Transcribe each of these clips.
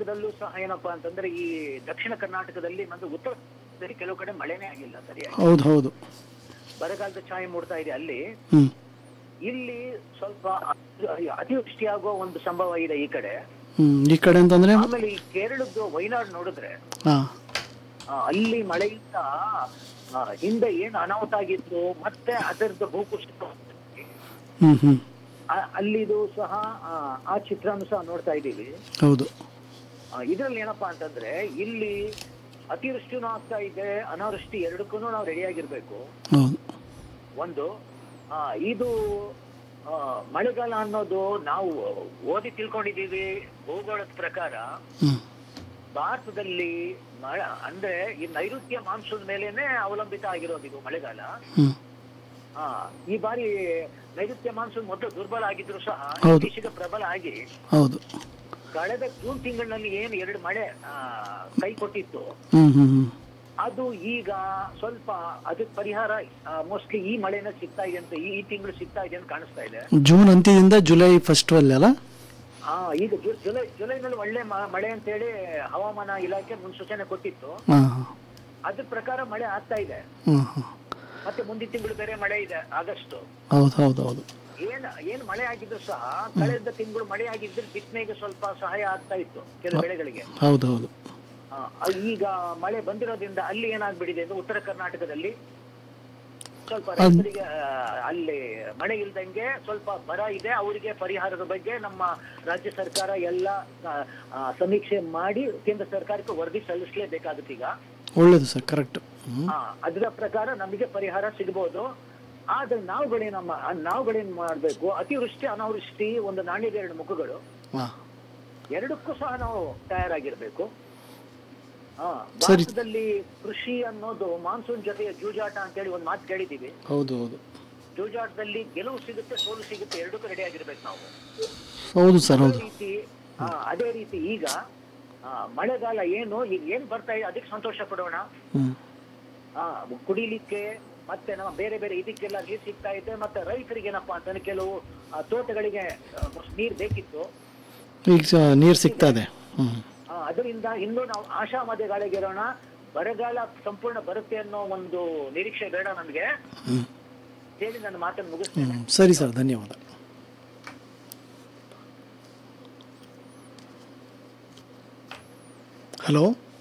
ಕರ್ನಾಟಕದಲ್ಲೂ ಸಹ ಏನಪ್ಪಾ ಅಂತಂದ್ರೆ ಈ ದಕ್ಷಿಣ ಕರ್ನಾಟಕದಲ್ಲಿ ಮತ್ತು ಉತ್ತರದಲ್ಲಿ ಕೆಲವು ಕಡೆ ಮಳೆನೇ ಆಗಿಲ್ಲ ಸರಿಯಾಗಿ ಹೌದು ಹೌದು ಬರಗಾಲದ ಛಾಯೆ ಮೂಡ್ತಾ ಇದೆ ಅಲ್ಲಿ ಹ್ಮ್ ಇಲ್ಲಿ ಸ್ವಲ್ಪ ಅತಿವೃಷ್ಟಿಯಾಗುವ ಒಂದು ಸಂಭವ ಇದೆ ಈ ಕಡೆ ಹ್ಮ್ ಈ ಕಡೆ ಅಂತಂದ್ರೆ ಆಮೇಲೆ ಈ ಕೇರಳದ್ದು ವೈನಾಡ್ ನೋಡಿದ್ರೆ ಹಾ ಆ, ಅಲ್ಲಿ ಮಳೆಯಿಂದ ಆ, ಹಿಂದೆ ಏನು ಅನಾಹುತ ಆಗಿತ್ತು ಮತ್ತೆ ಅದರದ್ದು ಭೂಕುಸಿತ ಹ್ಮ್ ಹ್ಮ್ ಆ- ಅಲ್ಲಿದು ಸಹ ಆ, ಆ ಚಿತ್ರನೂ ಸಹ ನೋಡ್ತಾ ಇದ್ದೀವಿ ಹೌದು ಇದರಲ್ಲಿ ಏನಪ್ಪಾ ಅಂತಂದ್ರೆ ಇಲ್ಲಿ ಅತಿವೃಷ್ಟಿನೂ ಆಗ್ತಾ ಇದೆ ಅನಾವೃಷ್ಟಿ ಎರಡಕ್ಕೂ ನಾವು ರೆಡಿಯಾಗಿರ್ಬೇಕು ಹೌದು ಒಂದು ಆ, ಇದು ಆ, ಮಳೆಗಾಲ ಅನ್ನೋದು ನಾವು ಓದಿ ತಿಳ್ಕೊಂಡಿದೀವಿ ಭೂಗೋಳದ ಪ್ರಕಾರ ಹ್ಮ್ ಭಾರತದಲ್ಲಿ ಮಳೆ ಅಂದ್ರೆ ಈ ನೈಋತ್ಯ ಮಾನ್ಸೂನ್ ಮೇಲೇನೆ ಅವಲಂಬಿತ ಆಗಿರೋದು ಇದು ಮಳೆಗಾಲ ಹ್ಮ್ ಆ, ಈ ಬಾರಿ ನೈಋತ್ಯ ಮಾನ್ಸೂನ್ ಮೊದಲು ದುರ್ಬಲ ಆಗಿದ್ರು ಸಹ ಹೌದು. ಇತ್ತೀಚೆಗೆ ಪ್ರಬಲ ಆಗಿ ಹೌದು ಕಳೆದ ಜೂನ್ ತಿಂಗಳಿನಲ್ಲಿ ಏನು ಎರಡು ಮಳೆ ಆ, ಕೈ ಕೊಟ್ಟಿತ್ತು ಹ್ಮ್ ಹ್ಮ್ ಹ್ಮ್ ಅದು ಈಗ ಸ್ವಲ್ಪ ಅದಕ್ಕೆ ಪರಿಹಾರ ಮೋಸ್ಟ್ಲಿ ಈ ಮಳೆನ ಸಿಗ್ತಾ ಇದೆ ಅಂತ ಈ ತಿಂಗಳು ಸಿಗ್ತಾ ಇದೆ ಅಂತ ಕಾಣಿಸ್ತಾ ಇದೆ ಜೂನ್ ಅಂತ್ಯದಿಂದ ಜುಲೈ ಫಸ್ಟ್ ಅಲ್ಲಿ ಅಲ್ಲ ಆ ಈಗ ಜು- ಜುಲೈ ಜುಲೈನಲ್ಲಿ ಒಳ್ಳೆ ಮ- ಮಳೆ ಅಂತ ಹೇಳಿ ಹವಾಮಾನ ಇಲಾಖೆ ಮುನ್ಸೂಚನೆ ಕೊಟ್ಟಿತ್ತು ಹಾ ಅದ್ರ ಪ್ರಕಾರ ಮಳೆ ಆಗ್ತಾ ಇದೆ ಹ್ಮ್ ಹ್ಮ್ ಮತ್ತೆ ಮುಂದಿನ ತಿಂಗಳು ಬೇರೆ ಮಳೆ ಇದೆ ಆಗಸ್ಟ್ ಹೌದು ಹೌದು ಹೌದು ಏನ್ ಏನ್ ಮಳೆ ಆಗಿದ್ರು ಸಹ ಕಳೆದ ತಿಂಗಳು ಮಳೆ ಆಗಿದ್ರೆ ಬಿತ್ತನೆಗೆ ಸ್ವಲ್ಪ ಸಹಾಯ ಆಗ್ತಾ ಇತ್ತು ಕೆಲವು ಬೆಳೆಗಳಿಗೆ ಹೌದು ಹೌದು ಆ, ಈಗ ಮಳೆ ಬಂದಿರೋದ್ರಿಂದ ಅಲ್ಲಿ ಏನಾಗ್ಬಿಟ್ಟಿದೆ ಅಂದ್ರೆ ಉತ್ತರ ಕರ್ನಾಟಕದಲ್ಲಿ ಸ್ವಲ್ಪ ರೈತರಿಗೆ ಆ, ಅಲ್ಲಿ ಮಳೆ ಇಲ್ದಂಗೆ ಸ್ವಲ್ಪ ಬರ ಇದೆ ಅವರಿಗೆ ಪರಿಹಾರದ ಬಗ್ಗೆ ನಮ್ಮ ರಾಜ್ಯ ಸರ್ಕಾರ ಎಲ್ಲ ಆ, ಆ, ಸಮೀಕ್ಷೆ ಮಾಡಿ ಕೇಂದ್ರ ಸರ್ಕಾರಕ್ಕೆ ವರದಿ ಸಲ್ಲಿಸಲೇಬೇಕಾಗುತ್ತೆ ಈಗ ಒಳ್ಳೇದು ಸರ್ ಕರೆಕ್ಟ್ ಹ್ಮ್ ಆ, ಅದರ ಪ್ರಕಾರ ನಮಗೆ ಪರಿಹಾರ ಸಿಗಬಹುದು ಆದ್ರೆ ನಾವುಗಳೇನ ನಾವುಗಳೇನ್ ಮಾಡ್ಬೇಕು ಅತಿವೃಷ್ಟಿ ಅನಾವೃಷ್ಟಿ ಒಂದು ನಾಣ್ಯದ ಎರಡು ಮುಖಗಳು ಹಾ ಎರಡಕ್ಕೂ ಸಹ ನಾವು ತಯಾರಾಗಿರ್ಬೇಕು ಆ, ಸರಿ. ಭಾರತದಲ್ಲಿ ಕೃಷಿ ಅನ್ನೋದು ಮಾನ್ಸೂನ್ ಜೊತೆಯ ಜೂಜಾಟ ಅಂತೇಳಿ ಒಂದು ಮಾತು ಕೇಳಿದೀವಿ ಹೌದು ಹೌದು ಜೂಜಾಟದಲ್ಲಿ ಗೆಲುವು ಸಿಗುತ್ತೆ ಸೋಲು ಸಿಗುತ್ತೆ ಎರಡಕ್ಕೂ ರೆಡಿ ಆಗಿರ್ಬೇಕು ನಾವು ಹೌದು ಸರ್ ಅದೇ ಹೌದು ರೀತಿ ಆ, ಅದೇ ರೀತಿ ಈಗ ಆ, ಮಳೆಗಾಲ ಏನು ಈಗ ಏನ್ ಬರ್ತಾ ಇದೆ ಅದಕ್ಕೆ ಸಂತೋಷ ಪಡೋಣ ಹ್ಮ್ ಆ, ಕುಡಿಲಿಕ್ಕೆ ಮತ್ತೆ ನಮ್ಮ ಬೇರೆ ಬೇರೆ ಇದಕ್ಕೆಲ್ಲ ನೀರು ಸಿಗ್ತಾ ಇದೆ ಮತ್ತೆ ರೈತರಿಗೆ ಏನಪ್ಪಾ ಅಂತಂದ್ರೆ ಕೆಲವು ಆ, ತೋಟಗಳಿಗೆ ಆ, ನೀರು ಬೇಕಿತ್ತು ಈಗ ಸ- ನೀರು ಸಿಗ್ತಾ ಇದೆ ಹ್ಮ್ ಆ, ಅದರಿಂದ ಇನ್ನೂ ನಾವು ಆಶಾವಾದಿಗಳಿಗಿರೋಣ ಬರಗಾಲ ಸಂಪೂರ್ಣ ಬರುತ್ತೆ ಅನ್ನೋ ಒಂದು ನಿರೀಕ್ಷೆ ಬೇಡ ನಮಗೆ ಹ್ಮ್ ಹೇಳಿ ನನ್ನ ಮಾತನ್ನು ಮುಗಿಸ್ತೇನೆ ಹ್ಮ್ ಸರಿ ಸರ್ ಧನ್ಯವಾದ ಹಲೋ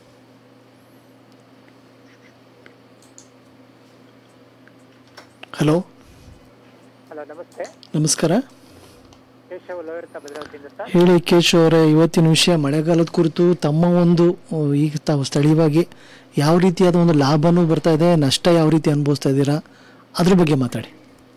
ಹಲೋ ಹಲೋ ನಮಸ್ತೆ ನಮಸ್ಕಾರ ಕೇಶವ ಲೋಯರ್ತ ಭದ್ರಾವತಿಯಿಂದ ಸರ್ ಹೇಳಿ ಕೇಶವ್ ಅವರೇ ಇವತ್ತಿನ ವಿಷಯ ಮಳೆಗಾಲದ ಕುರಿತು ತಮ್ಮ ಒಂದು ಆ, ಈಗ ತಾವು ಸ್ಥಳೀಯವಾಗಿ ಯಾವ ರೀತಿಯಾದ ಒಂದು ಲಾಭನೂ ಬರ್ತಾ ಇದೆ ನಷ್ಟ ಯಾವ ರೀತಿ ಅನುಭವಿಸ್ತಾ ಇದ್ದೀರಾ ಅದ್ರ ಬಗ್ಗೆ ಮಾತಾಡಿ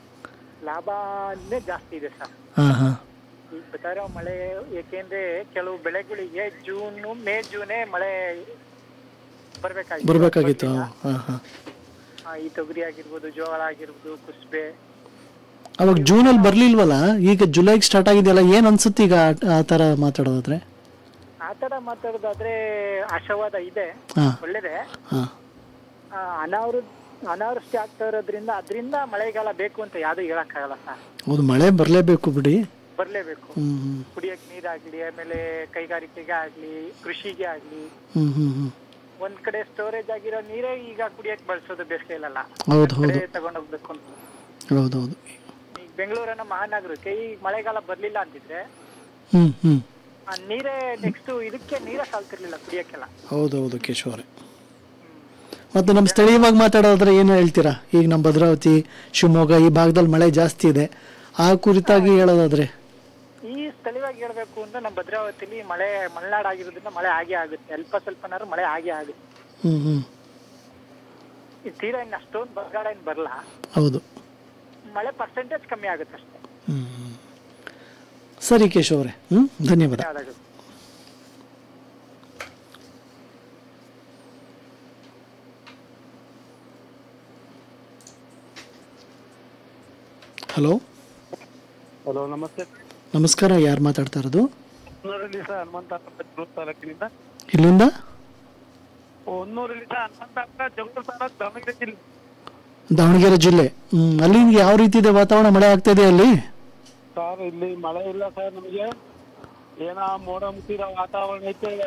ಲಾಭನೇ ಜಾಸ್ತಿ ಇದೆ ಸರ್ ಹಾಂ ಹಾಂ ಈಗ ಬರ್ತಾ ಇರೋ ಮಳೆ ಏಕೆಂದ್ರೆ ಕೆಲವು ಬೆಳೆಗಳಿಗೆ ಜೂನ್ ಮೇ ಜೂನೇ ಮಳೆ ಬರ್ಬೇಕಾಗಿತ್ತು ಬರಬೇಕಾಗಿತ್ತು ಹಾಂ ಹಾಂ ಆ, ಈ ತೊಗರಿ ಆಗಿರ್ಬೋದು ಜೋಳ ಆಗಿರ್ಬೋದು ಕುಸ್ಬೆ ಅವಾಗ ಜೂನಲ್ಲಿ ಬರ್ಲಿಲ್ವಲ್ಲ ಈಗ ಜುಲೈಗೆ ಸ್ಟಾರ್ಟ್ ಆಗಿದೆಯಲ್ಲ ಏನ್ ಅನ್ಸುತ್ತೆ ಈಗ ಆ- ಆ ತರ ಮಾತಾಡೋದಾದ್ರೆ ಆ ತರ ಮಾತಾಡೋದಾದ್ರೆ ಆಶಾವಾದ ಇದೆ ಹಾ ಒಳ್ಳೇದೇ ಹಾ ಆ, ಅನಾವೃ ಅನಾವೃಷ್ಟಿ ಆಗ್ತಾ ಇರೋದ್ರಿಂದ ಅದರಿಂದ ಮಳೆಗಾಲ ಬೇಕು ಅಂತ ಯಾವ್ದು ಹೇಳಕ್ಕಾಗಲ್ಲ ಸರ್ ಹೌದು ಮಳೆ ಬರಲೇಬೇಕು ಬಿಡಿ ಬರ್ಲೇಬೇಕು ಹ್ಮ್ ಹ್ಮ್ ಕುಡಿಯಕ್ ನೀರಾಗ್ಲಿ ಆಮೇಲೆ ಕೈಗಾರಿಕೆಗೆ ಆಗ್ಲಿ ಕೃಷಿಗೆ ಆಗ್ಲಿ ಹ್ಮ್ ಹ್ಮ್ ಹ್ಮ್ ಒಂದ್ ಕಡೆ ಸ್ಟೋರೇಜ್ ಆಗಿರೋ ನೀರೇ ಈಗ ಕುಡಿಯಕ್ ಬಳಸೋದು ಬೇಸಿಗೆಯಲ್ಲ ಹೌದು ಹೌದು ಕಡೆ ತಗೊಂಡೋಗ್ಬೇಕು ಅಂತ ಹೌದು ಹೌದು ಈಗ ಬೆಂಗಳೂರನ್ನ ಮಹಾನಗರಕ್ಕೆ ಈ ಮಳೆಗಾಲ ಬರ್ಲಿಲ್ಲ ಅಂತಿದ್ರೆ ಹ್ಮ್ ಹ್ಮ್ ಆ ನೀರೇ ನೆಕ್ಸ್ಟ್ ಇದಕ್ಕೆ ನೀರೇ ಸಾಲ್ತಿರ್ಲಿಲ್ಲ ಕುಡಿಯಕ್ಕೆಲ್ಲ ಹೌದು ಹೌದು ಕೇಶವರೇ ಮತ್ತೆ ನಮ್ಮ ಸ್ಥಳೀಯವಾಗಿ ಮಾತಾಡೋದಾದ್ರೆ ಏನು ಹೇಳ್ತೀರಾ ಈಗ ನಮ್ಮ ಭದ್ರಾವತಿ ಶಿವಮೊಗ್ಗ ಈ ಭಾಗದಲ್ಲಿ ಮಳೆ ಜಾಸ್ತಿ ಇದೆ ಆ ಕುರಿತಾಗಿ ಹೇಳೋದಾದ್ರೆ ಈ ಸ್ಥಳೀಯವಾಗಿ ಹೇಳ್ಬೇಕು ಅಂದ್ರೆ ನಮ್ಮ ಭದ್ರಾವತಿಲಿ ಮಳೆ ಮಲೆನಾಡು ಆಗಿರೋದ್ರಿಂದ ಮಳೆ ಆಗೇ ಆಗುತ್ತೆ ಅಲ್ಪ ಸ್ವಲ್ಪನಾದ್ರು ಮಳೆ ಆಗೇ ಆಗುತ್ತೆ ಹ್ಮ್ ಹ್ಮ್ ಈ ತೀರಾ ಇನ್ನು ಅಷ್ಟೊಂದು ಬರಗಾಲ ಏನು ಬರಲ್ಲ ಹೌದು ಮಳೆ ಪರ್ಸೆಂಟೇಜ್ ಕಮ್ಮಿ ಆಗುತ್ತೆ ಅಷ್ಟೇ ಹ್ಮ್ ಹ್ಮ್. ಸರಿ ಕೇಶವರೇ ಹ್ಮ್ ಧನ್ಯವಾದ ಯಾವ್ದಾಗುತ್ತೆ ಹಲೋ ಹಲೋ ನಮಸ್ತೆ ನಮಸ್ಕಾರ ಯಾರು ಮಾತಾಡ್ತಾ ಇರೋದು ಹೊನ್ನೂರಲ್ಲಿ ಸಹ ಹನುಮಂತಪ್ಪ ಜಗಳೂರು ತಾಲೂಕಿನಿಂದ ಇಲ್ಲಿಂದ ಹೊನ್ನೂರಲ್ಲಿ ಸಹ ಹನುಮಂತಪ್ಪ ಜಗಳೂರು ತಾಲೂಕು ದಾವಣಗೆರೆ ಜಿಲ್ಲೆ ದಾವಣಗೆರೆ ಜಿಲ್ಲೆ ಹ್ಮ್ ಅಲ್ಲಿ ಯಾವ ರೀತಿ ಇದೆ ವಾತಾವರಣ ಮಳೆ ಆಗ್ತಾ ಇದೆ ಅಲ್ಲಿ ಸರ್ ಇಲ್ಲಿ ಮಳೆ ಇಲ್ಲ ಸರ್ ನಮಗೆ ಏನೋ ಮೋಡ ಮುಚ್ಚಿರೋ ವಾತಾವರಣ ಐತೆ